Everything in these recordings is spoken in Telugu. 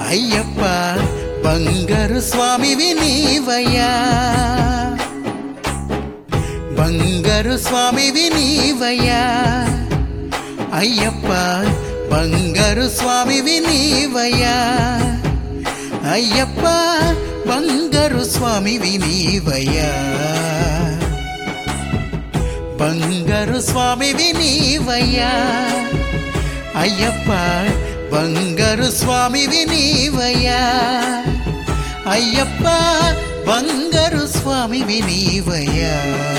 అయ్యప్ప బంగారు స్వామివి నీవయ్యా బంగారు స్వామివి నీవయ్యా అయ్యప్ప బంగారు స్వామివి నీవయ్యా అయ్యప్ప బంగారు స్వామివి నీవయ్యా బంగారు స్వామివి నీవయ్యా అయ్యప్ప బంగారు స్వామివి నీవయ్యా అయ్యప్ప బంగారు స్వామివి నీవయ్యా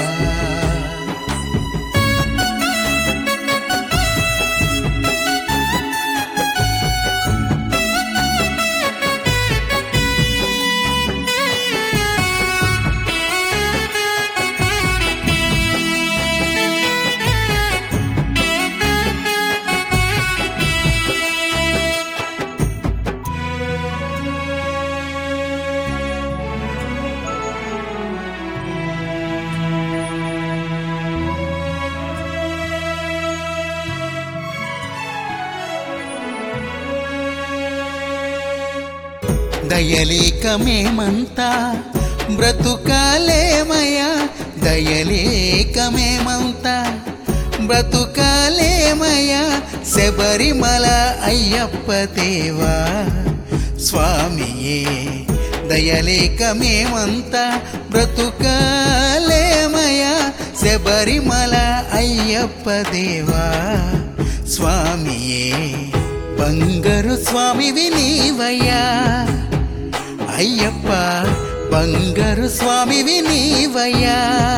దయలేక మేమంతా బ్రతుకాలేమయ్యా దయలేక మేమంతా బ్రతుకాలేమయ్యా శబరిమల అయ్యప్ప దేవా స్వామియే దయలేక మేమంతా బ్రతుకాలేమయ్యా శబరిమల అయ్యప్ప దేవా స్వామియే బంగారు స్వామివి నీవయ్యా అయ్యప్ప బంగారు స్వామివి నీవయ్యా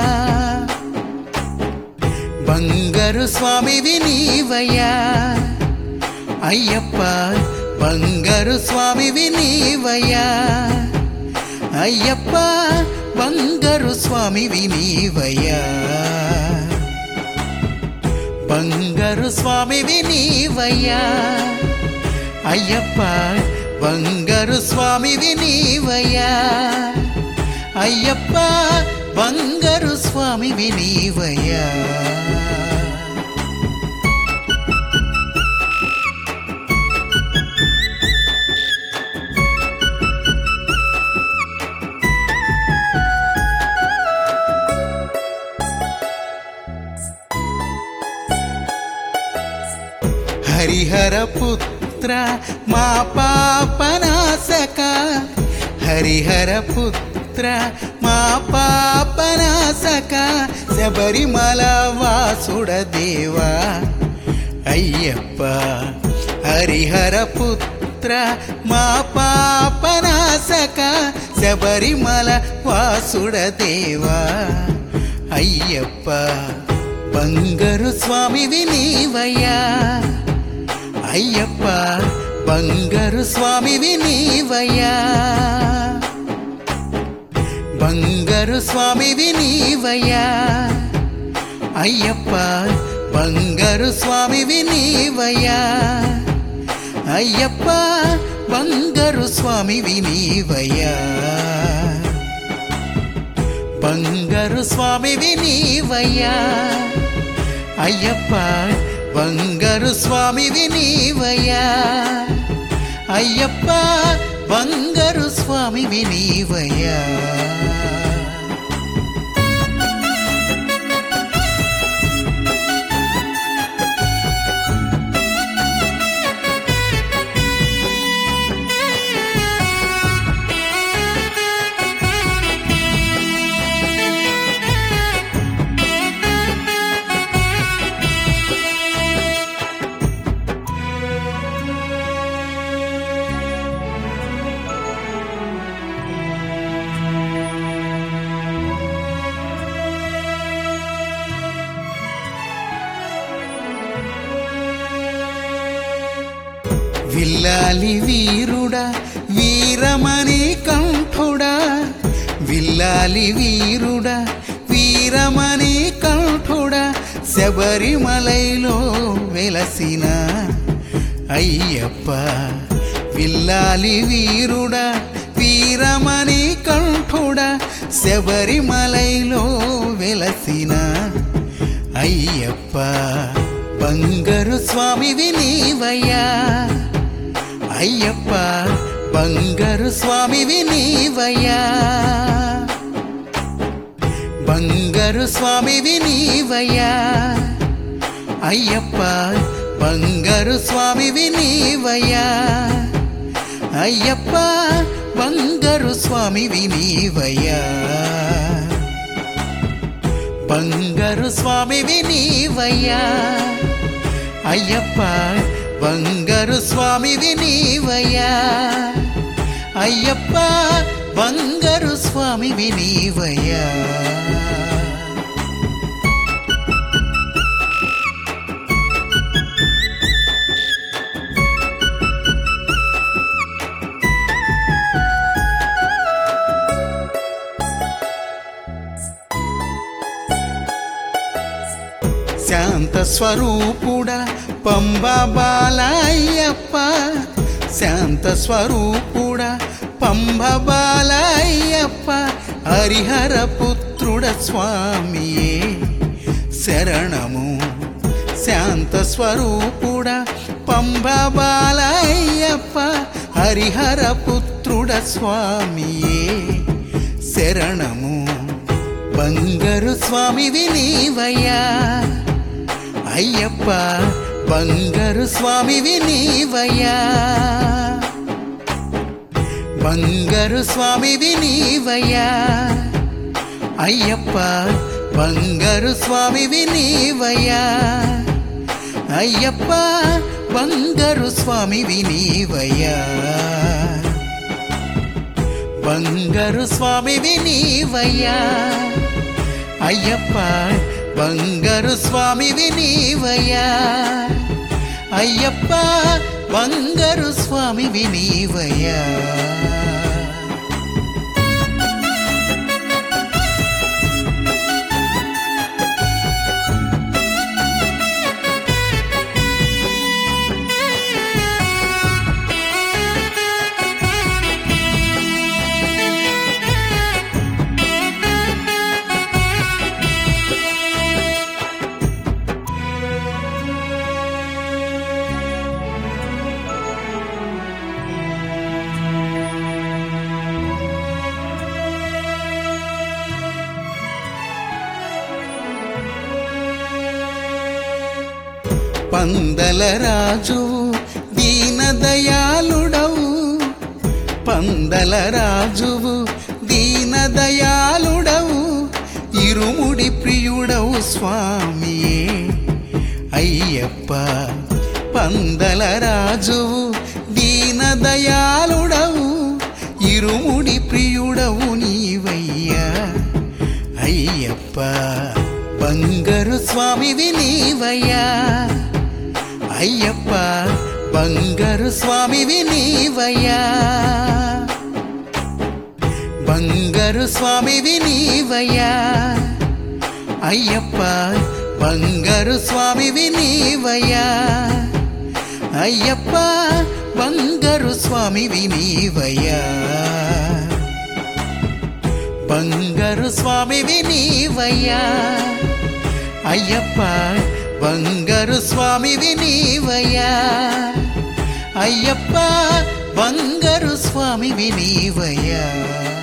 బంగారు స్వామివి నీవయ్యా అయ్యప్ప బంగారు స్వామివి నీవయ్యా అయ్యప్ప బంగారు స్వామివి నీవయ్యా బంగారు స్వామివి నీవయ్యా అయ్యప్ప బంగారు స్వామివి నీవయ్యా అయ్యప్ప బంగారు స్వామివి నీవయ్యా హరిహర పుత్ర మా పాపనాశక హరిహర పుత్ర మా పాపనాశక శబరిమల వాసుడ దేవా అయ్యప్ప హరిహర పుత్ర మా పాపనాశక శబరిమల వాసుడ దేవా అయ్యప్ప బంగారు స్వామివి నీవయ్యా అయ్యప్ప బంగారు స్వామివి నీవయ్యా బంగారు స్వామివి నీవయ్యా అయ్యప్ప బంగారు స్వామివి నీవయ్యా అయ్యప్ప బంగారు స్వామివి నీవయ్యా బంగారు స్వామివి నీవయ్యా అయ్యప్ప బంగారు స్వామివి నీవయ్యా అయ్యప్ప బంగారు స్వామివి నీవయ్యా విల్లాలి వీరుడా వీరమణి కంఠుడా విల్లాలి వీరుడా వీరమణి కంఠుడా శబరిమలైలో వెలసిన అయ్యప్ప విల్లాలి వీరుడా వీరమణి కంఠుడా శబరిమలైలో వెలసిన అయ్యప్ప బంగారు స్వామివి నీవయ్యా అయ్యప్ప బంగారు స్వామివి నీవయ్యా బంగారు స్వామివి నీవయ్యా అయ్యప్ప బంగారు స్వామివి నీవయ్యా అయ్యప్ప బంగారు స్వామివి నీవయ్యా బంగారు స్వామివి నీవయ్యా అయ్యప్ప బంగారు స్వామివి నీవయ్యా అయ్యప్ప బంగారు స్వామివి నీవయ్యా శాంత స్వరూపుడా పంబా బాలయ్యప్ప శాంత స్వరూపుడా పంబ బాలయ్యప్ప హరిహర పుత్రుడ స్వామియే శరణము శాంత స్వరూపుడా పంబ బాలయ్యప్ప హరిహర పుత్రుడ స్వామియే శరణము బంగారు స్వామివి నీవయ్యా అయ్యప్ప బంగారు స్వామివి నీవయ్యా బంగారు స్వామివి నీవయ్యా అయ్యప్ప బంగారు స్వామివి నీవయ్యా అయ్యప్ప బంగారు స్వామివి నీవయ్యా బంగారు స్వామివి నీవయ్యా అయ్యప్ప బంగారు స్వామివి నీవయ్యా అయ్యప్ప బంగారు స్వామివి నీవయ్యా పందల రాజు దీనదయాళుడవు పందల రాజువు దీనదయాళుడవు ఇరుముడి ప్రియుడవు స్వామియే అయ్యప్ప పందల రాజువు దీనదయాళుడవు ఇరుముడి ప్రియుడవు నీవయ్యా అయ్యప్ప బంగారు స్వామివి నీవయ్యా అయ్యప్ప బంగారు స్వామివి నీవయ్యా బంగారు స్వామివి నీవయ్యా అయ్యప్ప బంగారు స్వామివి నీవయ్యా అయ్యప్ప బంగారు స్వామివి నీవయ్యా బంగారు స్వామివి నీవయ్యా అయ్యప్ప బంగారు స్వామివి నీవయ్యా అయ్యప్ప బంగారు స్వామివి నీవయ్యా